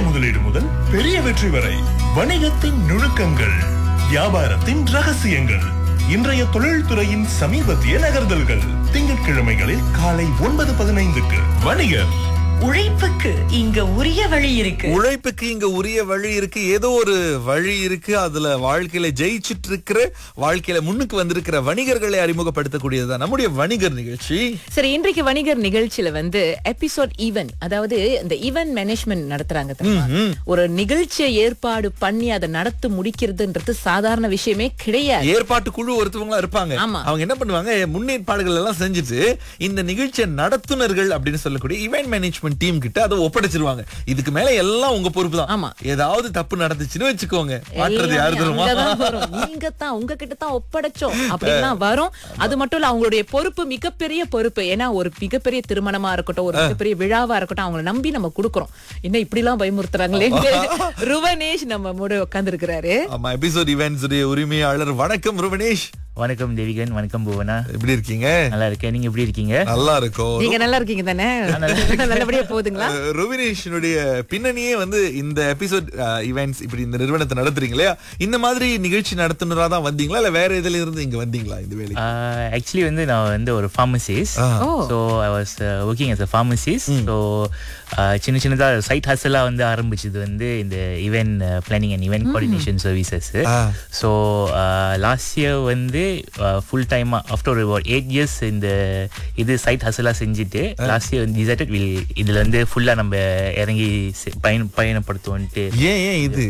முதலீடு முதல் பெரிய வெற்றி வரை வணிகத்தின் நுணுக்கங்கள் வியாபாரத்தின் ரகசியங்கள் இன்றைய தொழில்துறையின் சமீபத்திய நகர்தல்கள் திங்கட்கிழமைகளில் காலை ஒன்பது பதினைந்துக்கு வணிகர் உழைப்புக்கு இங்க உரிய வழி இருக்கு உழைப்புக்கு இங்க உரிய வழி இருக்கு ஏதோ ஒரு வழி இருக்கு அதுல வாழ்க்கையில ஜெயிச்சிட்டு இருக்கிற வாழ்க்கையில முன்னுக்கு வந்திருக்கிற வணிகர்களை அறிமுகப்படுத்தக்கூடியதுதான் நம்முடைய வணிகர் நிகழ்ச்சி சரி இன்றைக்கு வணிகர் நிகழ்ச்சியில வந்து எபிசோட் ஈவன் அதாவது இந்த ஈவென்ட் மேனேஜ்மெண்ட் நடத்துறாங்க தெரியுமா? ஒரு நிகழ்ச்சியை ஏற்பாடு பண்ணி அதை நடத்தி முடிக்கிறதுன்றது சாதாரண விஷயமே கிடையாது ஏற்பாட்டு குழு ஒருத்தவங்களா இருப்பாங்க ஆமா. அவங்க என்ன பண்ணுவாங்க முன்னேற்பாடுகள் எல்லாம் செஞ்சுட்டு இந்த நிகழ்ச்சியை நடத்துனர்கள் அப்படின்னு சொல்லக்கூடிய இவெண்ட் மேனேஜ்மெண்ட் டீம் கிட்ட அதை ஒப்படைச்சிருவாங்க இதுக்கு மேல எல்லாம் உங்க பொறுப்பு தான் ஆமா. ஏதாவது தப்பு நடந்துச்சுன்னு வச்சுக்கோங்க மாற்றுறது யாரு எல்லாமே தெரியுமா அங்கதான் வரும். நீங்க தான் உங்ககிட்ட தான் ஒப்படைச்சோம் அப்படிலாம் வரும் அது மட்டும் இல்ல அவங்களுடைய பொறுப்பு மிகப்பெரிய பொறுப்பு ஏன்னா ஒரு மிகப்பெரிய திருமணமா இருக்கட்டும் ஒரு மிகப்பெரிய விழாவா இருக்கட்டும் அவங்களை நம்பி நம்ம கொடுக்கறோம் என்ன இப்படி எல்லாம் பயமுறுத்துறாங்களே ருவனேஷ் நம்ம மூட உட்கார்ந்து இருக்கிறாரு ஆமா எபிசோட் இவெண்ட்ஸ் உடைய உரிமையாளர் வணக்கம் ருவனேஷ் வணக்கம் தேவிகன் வணக்கம் புவனா எப்படி இருக்கீங்க நல்லா இருக்கேன் நீங்க எப்படி இருக்கீங்க நல்லா இருக்கும் நீங்க நல்லா இருக்கீங்க தானே நல்லபடியா போகுதுங்களா அஹ் ருவினேஷனுடைய பின்னணியே வந்து இந்த எபிசோட் இவெண்ட்ஸ் இப்படி இந்த நிறுவனத்தை நடத்துறீங்க இல்லையா இந்த மாதிரி நிகழ்ச்சி நடத்துனரா தான் வந்தீங்களா இல்ல வேற இதுல இருந்து இங்க வந்தீங்களா இந்த வேலைக்கு ஆக்சுவலி வந்து நான் வந்து ஒரு pharmacist oh. So I was working as a pharmacist so சின்ன சின்னதாக சைட் ஹஸ்டலாக வந்து ஆரம்பிச்சது வந்து இந்த event planning and event coordination services ah. So last year வந்து ஃபுல் டைமாக ஆஃப்டர் ஒரு எயிட் இயர்ஸ் இந்த இது சைட் ஹஸ்டலாக செஞ்சுட்டு லாஸ்ட் இயர் டிசைடட் வில் இதில் வந்து ஃபுல்லாக நம்ம இறங்கி செ- பயன் பயணப்படுத்துவோன்ட்டு ஏன் ஏன் இது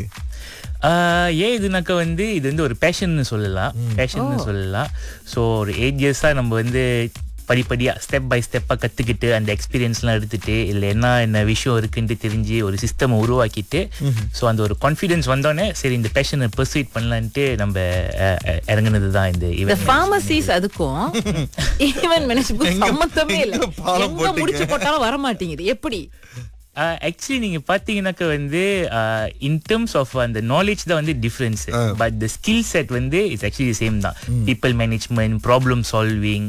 ஆஹ் ஏன் இதுனாக்கா வந்து இது வந்து ஒரு பேஷன்னு சொல்லலாம் பேஷன்னு சொல்லலாம் ஸோ ஒரு எயிட் இயர்ஸாக நம்ம வந்து படிப்படியாக ஸ்டெப் பை ஸ்டெப்பாக கற்றுக்கிட்டு அந்த எக்ஸ்பீரியன்ஸ்லாம் எடுத்துட்டு இல்லை என்ன என்ன விஷயம் இருக்குன்ட்டு தெரிஞ்சு ஒரு சிஸ்டம் உருவாக்கிட்டு ஸோ அந்த ஒரு கான்ஃபிடென்ஸ் வந்தோடனே சரி இந்த பேஷனை பர்சூட் பண்ணலான்ட்டு நம்ம அஹ், அஹ், இறங்குனது தான் இந்த இந்த event பார்மசிஸ் அதுக்கும் ஈவென்ட் மேனேஜ்மெண்ட் எங்க- சம்மந்தமே இல்ல எங்க பாலம் எங்க போட்டீங்க? முடிச்சு போட்டாலும் வர மாட்டேங்குது எப்படி ஆக்சுவலி நீங்க பாத்தீங்கன்னாக்க வந்து இன் டர்ம்ஸ் ஆஃப் அந்த நாலேஜ் தான் வந்து difference but the skill set வந்து இட்ஸ் ஆக்சுவலி சேம் தான் பீப்பிள் மேனேஜ்மெண்ட் ப்ராப்ளம் சால்விங்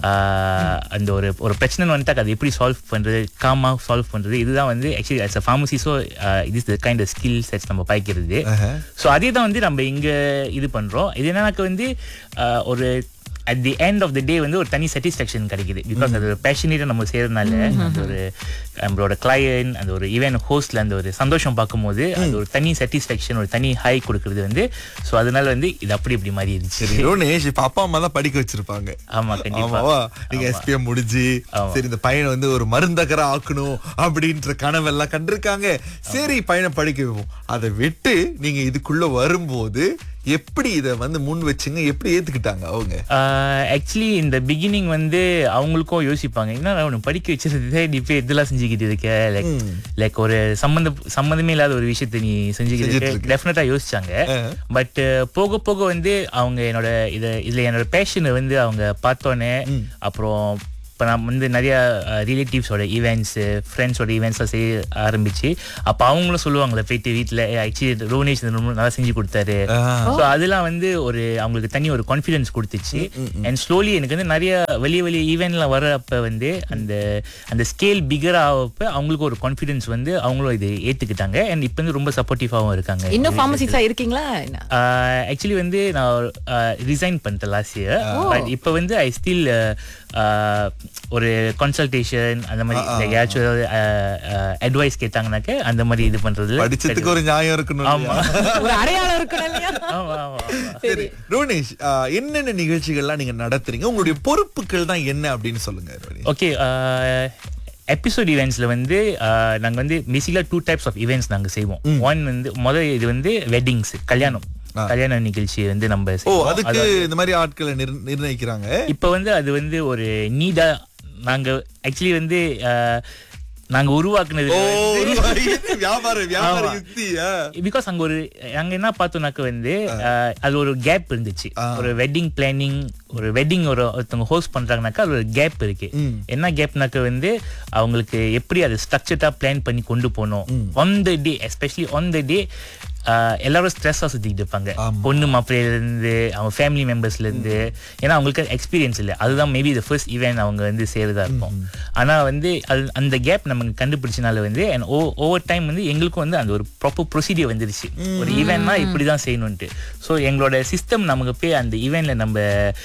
அந்த ஒரு ஒரு பிரச்சனை வந்துட்டா அதை எப்படி சால்வ் பண்றது காமா சால்வ் பண்றது இதுதான் வந்து ஆக்சுவலி அஸ் அ ஃபார்மசிஸோ இது is the kind of skill sets நம்ம பாய்க்கிறது ஸோ அதே தான் வந்து நம்ம இங்க இது பண்றோம் இது என்னன்னாக்க வந்து ஆஹ், ஒரு at the end of the day வந்து ஒரு தனி சாட்டிஸ்ஃபேக்ஷன் கிடைக்குது பிகாஸ் அது பேஷனேட்டாக நம்ம செய்யறதுனால அந்த ஒரு நம்மளோட கிளையன்ட் அந்த ஒரு ஈவென்ட் ஹோஸ்ட்ல அந்த ஒரு சந்தோஷம் பார்க்கும்போது அது ஒரு தனி சாட்டிஸ்ஃபேக்ஷன் ஒரு தனி ஹை கொடுக்கறது வந்து ஸோ அதனால வந்து இது அப்படி இப்படி மாறி சரி இருந்துச்சு ருவனேஷ் இப்ப அப்பா அம்மா தான் படிக்க வச்சிருப்பாங்க ஆமா கண்டிப்பா ஆமாவா நீங்க எஸ்பிஎம் முடிஞ்சு ஆமா. சரி இந்த பையனை வந்து ஒரு மருந்தகரா ஆக்கணும் அப்படின்ற கனவெல்லாம் கண்டிருக்காங்க சரி பையனை படிக்க வைப்போம் அதை விட்டு நீங்க இதுக்குள்ள வரும்போது எப்படி இத வந்து முன் வச்சுங்க எப்படி ஏத்துக்கிட்டாங்க அவங்க ஆக்சுவலி இந்த பிகினிங் வந்து அவங்களுக்கும் யோசிப்பாங்க என்ன உனக்கு படிக்க வச்சிருந்தே நீ போய் இதெல்லாம் செஞ்சுக்கிட்டு இருக்க லைக் லைக் ஒரு சம்மந்த சம்மந்தமே இல்லாத ஒரு விஷயத்த நீ செஞ்சுக்கிட்டு செஞ்சுட்டு இருக்க இருக்க. டெஃபினட்டா யோசிச்சாங்க பட் போக போக வந்து அவங்க என்னோட இத இதுல என்னோட பேஷனை வந்து அவங்க பார்த்தோன்னே அப்புறம் இப்போ நான் வந்து நிறைய ரிலேட்டிவ்ஸோட ஈவெண்ட்ஸ் ஃப்ரெண்ட்ஸோட ஈவெண்ட்ஸ்லாம் செய்ய ஆரம்பிச்சு அப்போ அவங்களும் சொல்லுவாங்களே போயிட்டு வீட்டில் ஆக்சுவலி ரோனேஷ் இது ரொம்ப நல்லா செஞ்சு கொடுத்தாரு ஸோ அதெல்லாம் வந்து ஒரு அவங்களுக்கு தனி ஒரு கான்ஃபிடன்ஸ் கொடுத்துச்சு அண்ட் ஸ்லோலி எனக்கு வந்து நிறைய வெளிய வெளிய ஈவெண்ட்லாம் வரப்ப வந்து அந்த அந்த ஸ்கேல் பிகர் ஆகப்ப அவங்களுக்கு ஒரு கான்ஃபிடன்ஸ் வந்து அவங்களும் இது ஏத்துக்கிட்டாங்க அண்ட் இப்போ வந்து ரொம்ப சப்போர்ட்டிவாகவும் இருக்காங்க இன்னும் பார்மசிஸா இருக்கீங்களா என்ன? ஆக்சுவலி வந்து நான் ரிசைன் பண்ணிட்டேன் லாஸ்ட் இயர் பட் இப்போ வந்து ஐ ஸ்டில் ஒரு கன்சல்டேஷன் அந்த மாதிரி எங்கேயாச்சும் ஏதாவது அட்வைஸ் கேட்டாங்கனாக்க அந்த மாதிரி இது பண்றதுல படிச்சதுக்கு ஒரு நியாயம் இருக்கணும் ஆமா இல்லையா? ஒரு அடையாளம் இருக்கணும் இல்லையா ஆமா ஆமா ஆமா சரி ரோனேஷ் ஆஹ், என்னென்ன நிகழ்ச்சிகள்லாம் நீங்க நடத்துறீங்க உங்களுடைய பொறுப்புகள் தான் என்ன அப்படின்னு சொல்லுங்க ரோனேஷ் ஓகே எபிசோட் ஈவெண்ட்ஸ்ல வந்து uh, நாங்க வந்து பேசிக்கலா டூ டைப்ஸ் ஆஃப் ஈவெண்ட்ஸ் நாங்க செய்வோம் ஒன் வந்து முதல் இது வந்து வெட்டிங்ஸ் கல்யாணம் கல்யாண நிகழ்ச்சி வந்து நம்ம ஓ செய்வோம். அதுக்கு அது- இந்த மாதிரி ஆட்களை நிர்- நிர்ணயிக்கிறாங்க இப்ப வந்து அது வந்து ஒரு நீடா நாங்க ஆக்சுவலி வந்து uh, நாங்க உருவாக்குனது ஓ ஒரு இது வியாபார வியாபார ஆமா. யுக்தி பிகாஸ் அங்க ஒரு அங்க என்ன பார்த்தோம்னாக்க வந்து அஹ், அது ஒரு கேப் இருந்துச்சு ஒரு வெட்டிங் பிளானிங் ஒரு வெட்டிங் ஒரு ஒருத்தவங்க ஹோஸ்ட் பண்றாங்கனாக்கா அது ஒரு கேப் இருக்கு என்ன கேப்னாக்க வந்து அவங்களுக்கு எப்படி அதை ஸ்ட்ரக்சர்டா பிளான் பண்ணி கொண்டு போகணும் on the day especially on the day ah எல்லாரும் ஸ்ட்ரெஸ்ஸாக சுற்றிக்கிட்டு இருப்பாங்க பொண்ணு மாப்பிள்ளையில இருந்து அவங்க ஃபேமிலி மெம்பர்ஸ்ல இருந்து ஏன்னா அவங்களுக்கு எக்ஸ்பீரியன்ஸ் இல்லை அதுதான் மேபி த ஃபர்ஸ்ட் ஈவெண்ட் அவங்க வந்து செய்யறதா இருக்கும் ஆனா வந்து அது அந்த கேப் நமக்கு கண்டுபிடிச்சனால வந்து அண்ட் ஓவர் டைம் வந்து எங்களுக்கும் வந்து அந்த ஒரு ப்ராப்பர் ப்ரொசீடியர் வந்துருச்சு ஒரு ஈவெண்ட்னா இப்படி தான் செய்யணும்ட்டு ஸோ எங்களோட சிஸ்டம் நமக்கு போய் அந்த ஈவெண்ட்ல நம்ம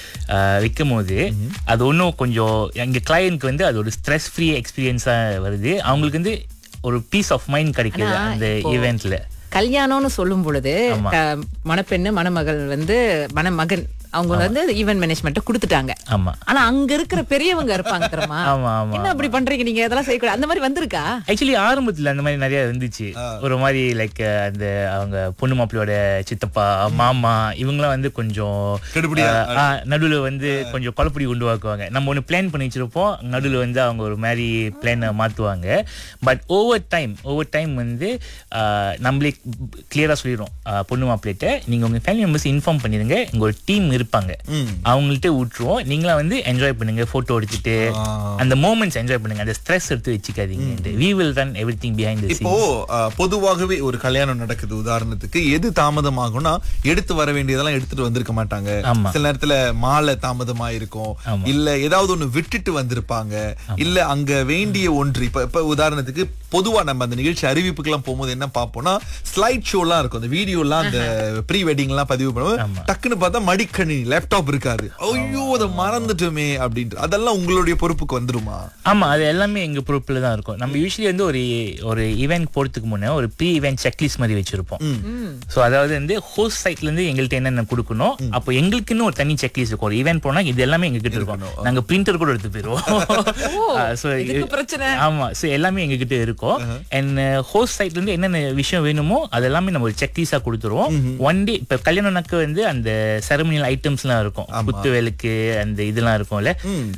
ஆஹ் வைக்கும் போது அது ஒன்றும் கொஞ்சம் எங்க கிளையனுக்கு வந்து அது ஒரு ஸ்ட்ரெஸ் ஃப்ரீ எக்ஸ்பீரியன்ஸாக வருது அவங்களுக்கு வந்து ஒரு பீஸ் ஆஃப் மைண்ட் கிடைக்குது ஆனா, அந்த இப்போ- ஈவெண்ட்ல கல்யாணம்னு சொல்லும் பொழுது ஆமா. க- மணப்பெண்ணு மணமகள் வந்து மணமகன் அவங்க வந்து ஈவென்ட் மேனேஜ்மெண்ட் கொடுத்துட்டாங்க ஆமா ஆனா அங்க இருக்கிற பெரியவங்க இருப்பாங்க தெரியுமா ஆமா, ஆமா, என்ன அப்படி பண்றீங்க நீங்க இதெல்லாம் செய்யக்கூடாது அந்த மாதிரி வந்திருக்கா ஆக்சுவலி ஆரம்பத்துல அந்த மாதிரி நிறைய இருந்துச்சு ஒரு மாதிரி லைக் அந்த அவங்க பொண்ணு மாப்பிள்ளையோட சித்தப்பா மாமா இவங்கலாம் வந்து கொஞ்சம் கெடுபிடியா? நடுவில் வந்து கொஞ்சம் குழப்படி உண்டுவாக்குவாங்க நம்ம ஒன்று பிளான் பண்ணி வச்சிருப்போம் நடுவில் வந்து அவங்க ஒரு மாதிரி பிளானை மாற்றுவாங்க but over time over time வந்து ஆஹ், நம்மளே கிளியராக சொல்லிடுறோம் ஆஹ், பொண்ணு மாப்பிள்ளைகிட்ட நீங்கள் உங்கள் ஃபேமிலி மெம்பர்ஸ் இன்ஃபார்ம் பண்ணிடுங்க இங்கே ஒரு டீம் இருப்பாங்க அவங்கள்ட்ட விட்டுருவோம் நீங்களா வந்து என்ஜாய் பண்ணுங்க ஃபோட்டோ எடுத்துட்டு அந்த மூமெண்ட்ஸ் என்ஜாய் பண்ணுங்க அந்த ஸ்ட்ரெஸ் எடுத்து வச்சுக்காதீங்க we will run everything behind the இப்போ அஹ், பொதுவாகவே ஒரு கல்யாணம் நடக்குது உதாரணத்துக்கு எது தாமதமாகும்னா எடுத்து வர வேண்டியதெல்லாம் எடுத்துட்டு வந்திருக்க மாட்டாங்க ஆமா. சில நேரத்துல மாலை தாமதமா இருக்கும் ஆமா. இல்ல ஏதாவது ஒண்ணு விட்டுட்டு வந்திருப்பாங்க இல்ல அங்க வேண்டிய ஒன்று இப்ப இப்ப உதாரணத்துக்கு பொதுவா நம்ம அந்த நிகழ்ச்சி அறிவிப்புக்கெல்லாம் போகும்போது என்ன பார்ப்போம்னா ஸ்லைட் ஷோ எல்லாம் இருக்கும் அந்த வீடியோ எல்லாம் அந்த ப்ரீ வெட்டிங் எல்லாம் பதிவு பண்ணுவோம் டக்குன்னு பார்த்தா மடிக்கணி லேப்டாப் இருக்காது ஐயோ அதை மறந்துட்டோமே அப்படின்ட்டு அதெல்லாம் உங்களுடைய பொறுப்புக்கு வந்துருமா ஆமா அது எல்லாமே எங்க பொறுப்புல தான் இருக்கும் நம்ம யூஸ்வலி வந்து ஒரு ஒரு ஈவென்ட் போறதுக்கு முன்னே ஒரு ப்ரீ ஈவென்ட் செக்லிஸ்ட் மாதிரி வச்சிருப்போம் சோ அதாவது வந்து ஹோஸ்ட் சைட்ல இருந்து எங்கள்கிட்ட என்னென்ன கொடுக்கணும் அப்போ எங்களுக்குன்னு ஒரு தனி செக்லிஸ்ட் இருக்கும் ஒரு ஈவென்ட் போனா இது எல்லாமே எங்க கிட்ட இருக்கும் நாங்க பிரிண்டர் கூட எடுத்து போயிருவோம் சோ இதுக்கு பிரச்சனை. ஆமா சோ எல்லாமே எங்க கிட்ட இருக்கும் அண்ட் ஹோஸ்ட் சைட்ல இருந்து என்னென்ன விஷயம் வேணுமோ அது எல்லாமே நம்ம ஒரு செக்லிஸ்டா கொடுத்துருவோம் ஒன் டே இப்ப கல்யாணம்னாக்க வந்து அந்த செரமனியல் ஐட்டம்ஸ்லாம் இருக்கும் குத்து விளக்கு அந்த இதெல்லாம் இருக்கும்ல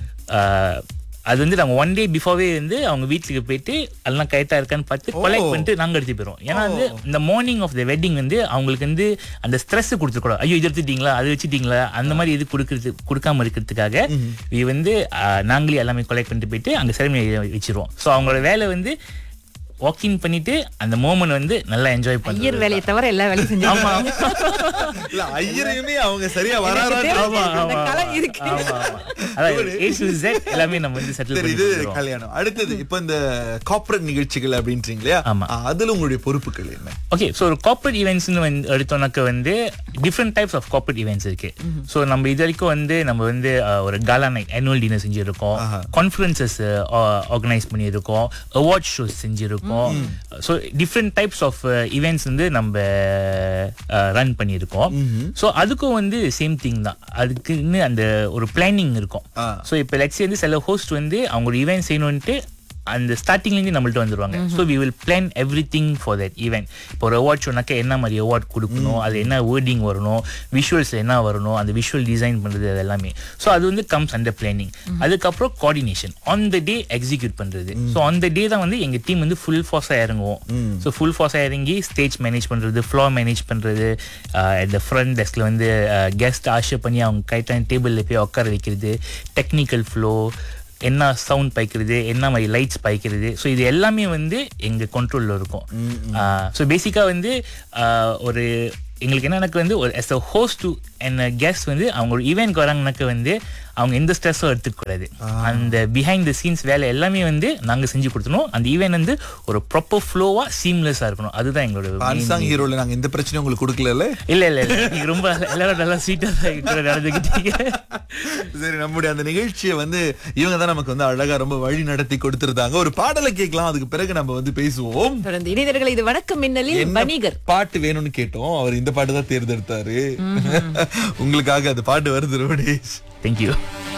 ஆஹ், அது வந்து நாங்க ஒன் டே பிஃபோர்வே வந்து அவங்க வீட்டுக்கு போயிட்டு எல்லாம் கரெக்டா இருக்கான்னு பார்த்து கொலெக்ட் பண்ணிட்டு நாங்க எடுத்து போயிடுவோம் ஏன்னா வந்து இந்த மார்னிங் ஆஃப் த வெட்டிங் வந்து அவங்களுக்கு வந்து அந்த ஸ்ட்ரெஸ் கொடுத்துக்கூடாது ஐயோ இது எடுத்துட்டீங்களா அது வச்சுட்டீங்களா அந்த மாதிரி இது கொடுக்கறது கொடுக்காம இருக்கிறதுக்காக we வந்து ஆஹ், நாங்களே எல்லாமே கொலெக்ட் பண்ணிட்டு போயிட்டு அங்க செரமனி வச்சிருவோம் ஸோ அவங்களோட வேலை வந்து வாக்கிங் பண்ணிட்டு அந்த மோமெண்ட் வந்து நல்லா என்ஜாய் ஐயர் பண்ணுறது வேலையை தவிர எல்லா வேலையும் செஞ்சு ஆமா இல்ல ஐயரையுமே அவங்க சரியா எனக்கு வராரா தெரியும். ஆமா, அந்த ஆமா, கலை ஆமா. இருக்கு. ஆமா, ஆமா. அதாவது A to Z எல்லாமே நம்ம வந்து செட்டில் சரி பண்ணி இது கொடுத்துருவோம். கல்யாணம் அடுத்தது இப்ப இந்த கார்ப்பரேட் நிகழ்ச்சிகள் அப்படின்றீங்க இல்லையா ஆமா. ஆ, அதுல உங்களுடைய பொறுப்புகள் என்ன ஓகே ஸோ ஒரு கார்பரேட் ஈவெண்ட்ஸ்னு வந்து எடுத்தோம்னாக்க வந்து different types of corporate events இருக்கு ஸோ நம்ம இது வரைக்கும் வந்து நம்ம வந்து அஹ், ஒரு காலா நைட் ஆனுவல் டின்னர் செஞ்சிருக்கோம் கான்ஃபரன்சஸ் ஆர்கனைஸ் பண்ணியிருக்கோம் அவார்ட் ஷோஸ் செஞ்சிருக்கோம் so different types of events வந்து நம்ம ரன் பண்ணியிருக்கோம் ஸோ அதுக்கும் வந்து சேம் திங் தான் அதுக்குன்னு அந்த ஒரு பிளானிங் இருக்கும் ஆ. ஸோ இப்போ லெட்ஸ் வந்து சில ஹோஸ்ட் வந்து அவங்க ஒரு ஈவெண்ட் செய்யணும்ட்டு அந்த ஸ்டார்டிங்லேருந்து நம்மள்ட்ட வந்துருவாங்க so we will plan everything for that event இப்போ ஒரு அவார்ட் சொன்னாக்க என்ன மாதிரி அவார்ட் கொடுக்கணும் அது என்ன வேர்டிங் வரணும் விஷுவல்ஸ் என்ன வரணும் அந்த விஷுவல் டிசைன் பண்ணுறது அது எல்லாமே ஸோ அது வந்து கம்ஸ் அண்டர் பிளானிங் அதுக்கப்புறம் coordination on the day execute பண்ணுறது ஸோ ஆன் த டே தான் வந்து எங்கள் டீம் வந்து ஃபுல் ஃபாஸாக இறங்குவோம் ஸோ ஃபுல் ஃபாஸாக இறங்கி ஸ்டேஜ் மேனேஜ் பண்ணுறது ஃப்ளோர் மேனேஜ் பண்ணுறது இந்த ஃப்ரண்ட் டெஸ்கில் வந்து கெஸ்ட் ஆஷர் பண்ணி அவங்க கரெக்டான டேபிளில் போய் உட்கார வைக்கிறது டெக்னிக்கல் ஃப்ளோ என்ன சவுண்ட் பாய்க்கிறது என்ன மாதிரி லைட்ஸ் பாய்க்கிறது ஸோ இது எல்லாமே வந்து எங்கள் கண்ட்ரோலில் இருக்கும் ஸோ பேசிக்காக வந்து ஆஹ், ஒரு எங்களுக்கு என்னன்னாக்க வந்து ஒரு as a host to and guest வந்து அவங்க ஒரு ஈவெண்ட்க்கு வராங்கனாக்க வந்து அவங்க எந்த ஸ்ட்ரெஸ்ஸும் எடுத்துக்கூடாது அந்த பிஹைண்ட் த சீன்ஸ் வேலை எல்லாமே வந்து நாங்கள் செஞ்சு கொடுத்தணும் அந்த ஈவெண்ட் வந்து ஒரு ப்ராப்பர் ஃப்ளோவாக சீம்லெஸ்ஸாக இருக்கணும் அதுதான் எங்களோட main அன்சாங் ஹீரோல நாங்க எந்த பிரச்சனையும் உங்களுக்கு கொடுக்கல இல்ல இல்ல இல்ல நீங்க ரொம்ப எல்லாரும் நல்லா ஸ்வீட்டா நடந்துக்கிட்டீங்க சரி நம்முடைய அந்த நிகழ்ச்சியை வந்து இவங்க தான் நமக்கு வந்து அழகா ரொம்ப வழி நடத்தி கொடுத்திருந்தாங்க ஒரு பாடலை கேட்கலாம் அதுக்கு பிறகு நம்ம வந்து பேசுவோம் தொடர்ந்து இணையர்கள் இது வணக்கம் மின்னலில் என்ன வணிகர் பாட்டு வேணும்னு கேட்டோம் அவர் இந்த பாட்டு தான் தேர்ந்தெடுத்தாரு உங்களுக்காக அந்த பாட்டு வருது ரோடேஷ் தேங்க்யூ